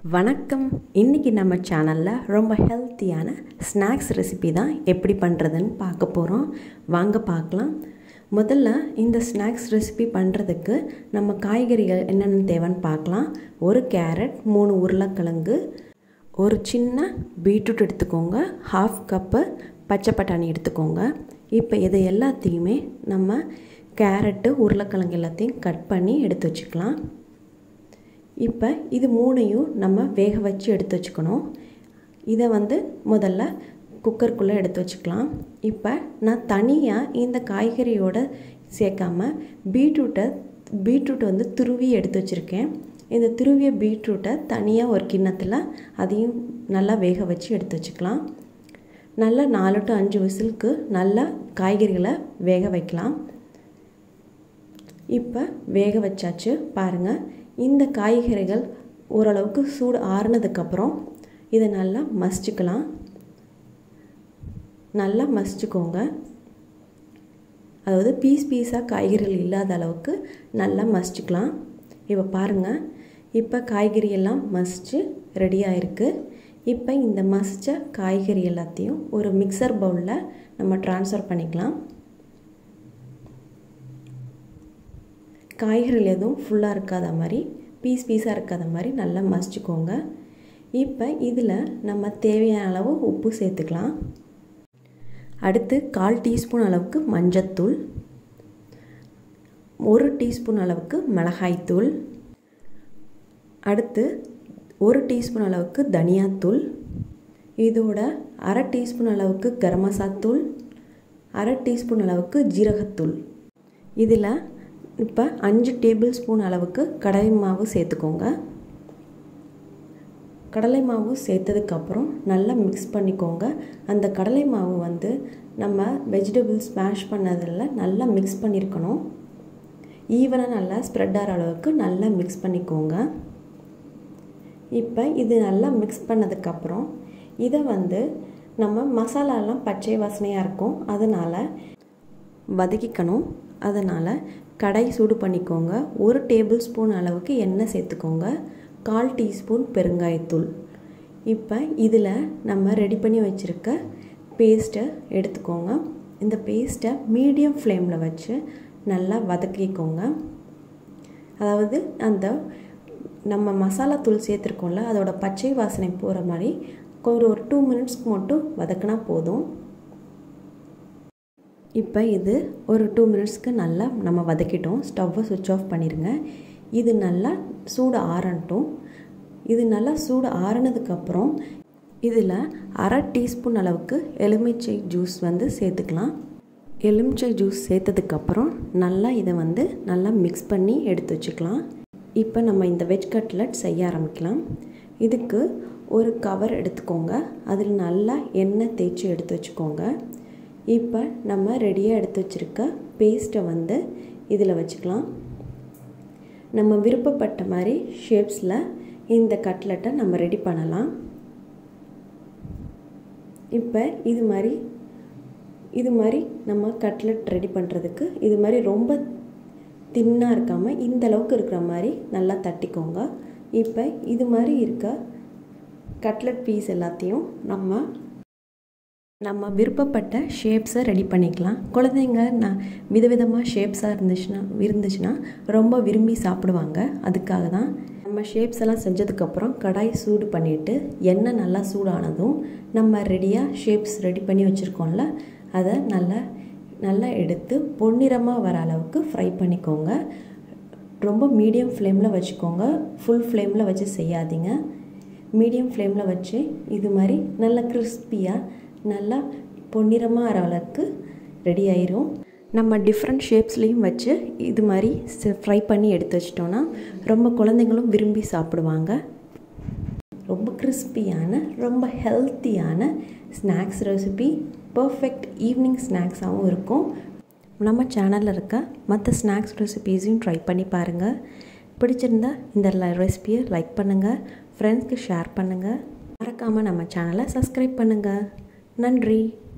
வணக்கம் இன்றைக்கி நம்ம சேனலில் ரொம்ப ஹெல்த்தியான ஸ்நாக்ஸ் ரெசிபி தான் எப்படி பண்ணுறதுன்னு பார்க்க போகிறோம் வாங்க பார்க்கலாம் முதல்ல இந்த ஸ்நாக்ஸ் ரெசிபி பண்ணுறதுக்கு நம்ம காய்கறிகள் என்னென்ன தேவைன்னு பார்க்கலாம் ஒரு கேரட் மூணு உருளைக்கிழங்கு ஒரு சின்ன பீட்ரூட் எடுத்துக்கோங்க ஹாஃப் கப்பு பச்சை பட்டாணி எடுத்துக்கோங்க இப்போ இது எல்லாத்தையுமே நம்ம கேரட்டு உருளைக்கிழங்கு எல்லாத்தையும் கட் பண்ணி எடுத்து வச்சுக்கலாம் இப்போ இது மூணையும் நம்ம வேக வச்சு எடுத்து வச்சுக்கணும் இதை வந்து முதல்ல குக்கருக்குள்ளே எடுத்து வச்சுக்கலாம் இப்போ நான் தனியாக இந்த காய்கறியோடு சேர்க்காம பீட்ரூட்டை பீட்ரூட் வந்து துருவி எடுத்து வச்சுருக்கேன் இந்த துருவிய பீட்ரூட்டை தனியாக ஒரு கிண்ணத்தில் அதையும் நல்லா வேக வச்சு எடுத்து வச்சுக்கலாம் நல்லா நாலு டு அஞ்சு விசிலுக்கு நல்லா காய்கறிகளை வேக வைக்கலாம் இப்போ வேக வச்சாச்சு பாருங்கள் இந்த காய்கறிகள் ஓரளவுக்கு சூடு ஆறுனதுக்கப்புறம் இதை நல்லா மசிச்சுக்கலாம் நல்லா மசிச்சுக்கோங்க அதாவது பீஸ் பீஸாக காய்கறிகள் இல்லாத அளவுக்கு நல்லா மசிச்சுக்கலாம் இப்போ பாருங்கள் இப்போ காய்கறி எல்லாம் மசித்து ரெடியாக இருக்குது இப்போ இந்த மசித்த காய்கறி எல்லாத்தையும் ஒரு மிக்சர் பவுலில் நம்ம ட்ரான்ஸ்ஃபர் பண்ணிக்கலாம் காய்கறிகள் எதுவும் ஃபுல்லாக இருக்காத மாதிரி பீஸ் பீஸாக இருக்காத மாதிரி நல்லா மசிச்சுக்கோங்க இப்போ இதில் நம்ம தேவையான அளவு உப்பு சேர்த்துக்கலாம் அடுத்து கால் டீஸ்பூன் அளவுக்கு மஞ்சத்தூள் ஒரு டீஸ்பூன் அளவுக்கு மிளகாய்த்தூள் அடுத்து ஒரு டீஸ்பூன் அளவுக்கு தனியாத்தூள் இதோட அரை டீஸ்பூன் அளவுக்கு கரம் மசாத்தூள் அரை டீஸ்பூன் அளவுக்கு ஜீரகத்தூள் இதில் இப்போ அஞ்சு டேபிள் ஸ்பூன் அளவுக்கு கடலை மாவு சேர்த்துக்கோங்க கடலை மாவு சேர்த்ததுக்கப்புறம் நல்லா மிக்ஸ் பண்ணிக்கோங்க அந்த கடலை மாவு வந்து நம்ம வெஜிடபிள்ஸ் ஸ்மாஷ் பண்ணதில் நல்லா மிக்ஸ் பண்ணியிருக்கணும் ஈவனாக நல்லா ஸ்ப்ரெட் ஆகிற அளவுக்கு நல்லா மிக்ஸ் பண்ணிக்கோங்க இப்போ இது நல்லா மிக்ஸ் பண்ணதுக்கப்புறம் இதை வந்து நம்ம மசாலாலாம் பச்சை வாசனையாக இருக்கும் அதனால் வதக்கிக்கணும் அதனால் கடை சூடு பண்ணிக்கோங்க ஒரு டேபிள் ஸ்பூன் அளவுக்கு எண்ணெய் சேர்த்துக்கோங்க கால் டீஸ்பூன் பெருங்காயத்தூள் இப்போ இதில் நம்ம ரெடி பண்ணி வச்சுருக்க பேஸ்ட்டை எடுத்துக்கோங்க இந்த பேஸ்ட்டை மீடியம் ஃப்ளேமில் வச்சு நல்லா வதக்கிக்கோங்க அதாவது அந்த நம்ம மசாலா தூள் சேர்த்துருக்கோம்ல அதோட பச்சை வாசனை போகிற மாதிரி ஒரு ஒரு டூ மினிட்ஸ்க்கு மட்டும் வதக்கினா போதும் இப்போ இது ஒரு டூ மினிட்ஸ்க்கு நல்லா நம்ம வதக்கிட்டோம் ஸ்டவ்வை சுவிட்ச் ஆஃப் பண்ணிடுங்க இது நல்லா சூடு ஆறட்டும் இது நல்லா சூடு ஆறினதுக்கப்புறம் இதில் அரை டீஸ்பூன் அளவுக்கு எலுமிச்சை ஜூஸ் வந்து சேர்த்துக்கலாம் எலுமிச்சை ஜூஸ் சேர்த்ததுக்கப்புறம் நல்லா இதை வந்து நல்லா மிக்ஸ் பண்ணி எடுத்து வச்சுக்கலாம் இப்போ நம்ம இந்த வெஜ் கட்லட் செய்ய ஆரம்பிக்கலாம் இதுக்கு ஒரு கவர் எடுத்துக்கோங்க அதில் நல்லா எண்ணெய் தேய்ச்சி எடுத்து வச்சுக்கோங்க இப்போ நம்ம ரெடியாக எடுத்து வச்சுருக்க பேஸ்ட்டை வந்து இதில் வச்சுக்கலாம் நம்ம விருப்பப்பட்ட மாதிரி ஷேப்ஸில் இந்த கட்லெட்டை நம்ம ரெடி பண்ணலாம் இப்போ இது மாதிரி இது மாதிரி நம்ம கட்லெட் ரெடி பண்ணுறதுக்கு இது மாதிரி ரொம்ப தின்னாக இருக்காமல் இந்த அளவுக்கு இருக்கிற மாதிரி நல்லா தட்டிக்கோங்க இப்போ இது மாதிரி இருக்க கட்லெட் பீஸ் எல்லாத்தையும் நம்ம நம்ம விருப்பப்பட்ட ஷேப்ஸை ரெடி பண்ணிக்கலாம் குழந்தைங்க நான் விதவிதமாக ஷேப்ஸாக இருந்துச்சுன்னா இருந்துச்சுன்னா ரொம்ப விரும்பி சாப்பிடுவாங்க அதுக்காக தான் நம்ம ஷேப்ஸ் எல்லாம் செஞ்சதுக்கப்புறம் கடாய் சூடு பண்ணிவிட்டு எண்ணெய் நல்லா சூடானதும் நம்ம ரெடியாக ஷேப்ஸ் ரெடி பண்ணி வச்சுருக்கோம்ல அதை நல்லா நல்லா எடுத்து பொன்னிறமாக வர அளவுக்கு ஃப்ரை பண்ணிக்கோங்க ரொம்ப மீடியம் ஃப்ளேமில் வச்சுக்கோங்க ஃபுல் ஃப்ளேமில் வச்சு செய்யாதீங்க மீடியம் ஃப்ளேமில் வச்சு இது மாதிரி நல்லா கிறிஸ்பியாக நல்லா பொன்னிறமாக வர அளவுக்கு ரெடி ஆயிரும் நம்ம டிஃப்ரெண்ட் ஷேப்ஸ்லேயும் வச்சு இது மாதிரி ஃப்ரை பண்ணி எடுத்து வச்சிட்டோன்னா ரொம்ப குழந்தைங்களும் விரும்பி சாப்பிடுவாங்க ரொம்ப கிறிஸ்பியான ரொம்ப ஹெல்த்தியான ஸ்நாக்ஸ் ரெசிபி பர்ஃபெக்ட் ஈவினிங் ஸ்நாக்ஸாகவும் இருக்கும் நம்ம சேனலில் இருக்க மற்ற ஸ்நாக்ஸ் ரெசிபீஸையும் ட்ரை பண்ணி பாருங்கள் பிடிச்சிருந்தா இந்த ரெசிபியை லைக் பண்ணுங்கள் ஃப்ரெண்ட்ஸ்க்கு ஷேர் பண்ணுங்கள் மறக்காமல் நம்ம சேனலை சப்ஸ்கிரைப் பண்ணுங்கள் நன்றி